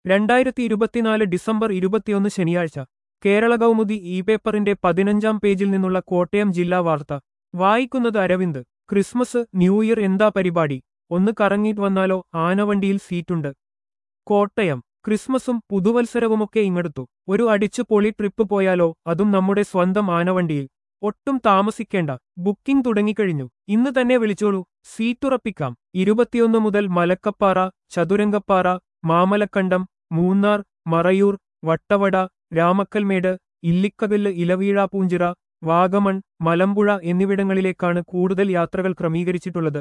രണ്ടായിരത്തി ഇരുപത്തിനാല് ഡിസംബർ ഇരുപത്തിയൊന്ന് ശനിയാഴ്ച കേരള കൗമുദി ഇ പേപ്പറിന്റെ പതിനഞ്ചാം പേജിൽ നിന്നുള്ള കോട്ടയം ജില്ലാ വാർത്ത വായിക്കുന്നത് അരവിന്ദ് ക്രിസ്മസ് ന്യൂ ഇയർ എന്താ പരിപാടി ഒന്ന് കറങ്ങിയിട്ട് വന്നാലോ ആനവണ്ടിയിൽ സീറ്റുണ്ട് കോട്ടയം ക്രിസ്മസും പുതുവത്സരവുമൊക്കെ ഇങ്ങടുത്തു ഒരു അടിച്ചു പൊളി ട്രിപ്പ് പോയാലോ അതും നമ്മുടെ സ്വന്തം ആനവണ്ടിയിൽ ഒട്ടും താമസിക്കേണ്ട ബുക്കിംഗ് തുടങ്ങിക്കഴിഞ്ഞു ഇന്ന് തന്നെ വിളിച്ചോളൂ സീറ്റുറപ്പിക്കാം ഇരുപത്തിയൊന്ന് മുതൽ മലക്കപ്പാറ ചതുരംഗപ്പാറ മാമലക്കണ്ടം മൂന്നാർ മറയൂർ വട്ടവട രാമക്കൽമേട് ഇല്ലിക്കകല്ല് ഇലവീഴാപൂഞ്ചിറ വാഗമൺ മലമ്പുഴ എന്നിവിടങ്ങളിലേക്കാണ് കൂടുതൽ യാത്രകൾ ക്രമീകരിച്ചിട്ടുള്ളത്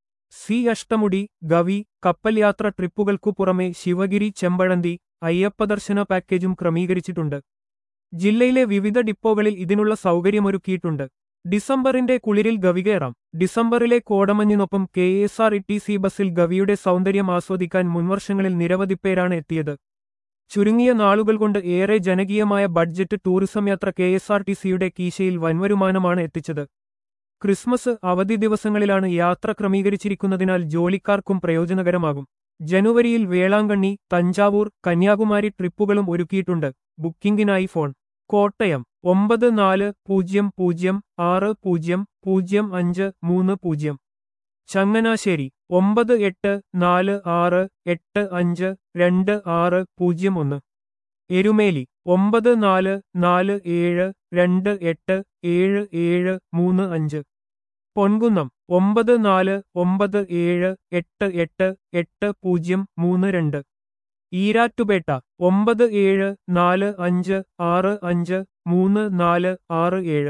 സി അഷ്ടമുടി ഗവി കപ്പൽ യാത്ര ട്രിപ്പുകൾക്കു പുറമെ ശിവഗിരി ചെമ്പഴന്തി അയ്യപ്പദർശന പാക്കേജും ക്രമീകരിച്ചിട്ടുണ്ട് ജില്ലയിലെ വിവിധ ഡിപ്പോകളിൽ ഇതിനുള്ള സൗകര്യമൊരുക്കിയിട്ടുണ്ട് ഡിസംബറിന്റെ കുളിരിൽ ഗവി കയറാം ഡിസംബറിലെ കോടമഞ്ഞിനൊപ്പം K S R E T C ബസ്സിൽ ഗവിയുടെ സൗന്ദര്യം ആസ്വദിക്കാൻ മുൻവർഷങ്ങളിൽ നിരവധി പേരാണ് എത്തിയത് ചുരുങ്ങിയ നാളുകൾ കൊണ്ട് ഏറെ ജനകീയമായ ബഡ്ജറ്റ് ടൂറിസം യാത്ര കെ എസ് ആർ ടി സിയുടെ കീശയിൽ വൻവരുമാനമാണ് എത്തിച്ചത് ക്രിസ്മസ് അവധി ദിവസങ്ങളിലാണ് യാത്ര ക്രമീകരിച്ചിരിക്കുന്നതിനാൽ ജോലിക്കാർക്കും പ്രയോജനകരമാകും ജനുവരിയിൽ വേളാങ്കണ്ണി തഞ്ചാവൂർ കന്യാകുമാരി ട്രിപ്പുകളും ഒരുക്കിയിട്ടുണ്ട് ബുക്കിംഗിനായി ഫോൺ കോട്ടയം ഒമ്പത് നാല് പൂജ്യം പൂജ്യം ആറ് പൂജ്യം പൂജ്യം അഞ്ച് മൂന്ന് പൂജ്യം ചങ്ങനാശ്ശേരി ഒമ്പത് എട്ട് നാല് ആറ് എട്ട് അഞ്ച് രണ്ട് ആറ് പൂജ്യം ഒന്ന് എരുമേലി ഒമ്പത് നാല് നാല് ഏഴ് രണ്ട് എട്ട് ഏഴ് ഏഴ് മൂന്ന് അഞ്ച് പൊൻകുന്നം ഒമ്പത് നാല് ഒമ്പത് ഏഴ് എട്ട് എട്ട് എട്ട് പൂജ്യം മൂന്ന് രണ്ട് ഈരാറ്റുപേട്ട ഒമ്പത് ഏഴ് നാല് അഞ്ച് ആറ് അഞ്ച് മൂന്ന് നാല് ആറ് ഏഴ്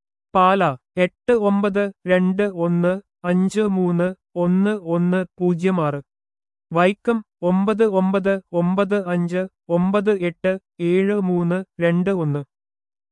പാല എട്ട് ഒമ്പത് രണ്ട് ഒന്ന് അഞ്ച് മൂന്ന് ഒന്ന് ഒന്ന് പൂജ്യം ആറ് വൈക്കം ഒമ്പത് ഒമ്പത് ഒമ്പത് അഞ്ച് ഒമ്പത് എട്ട് ഏഴ് മൂന്ന് രണ്ട് ഒന്ന്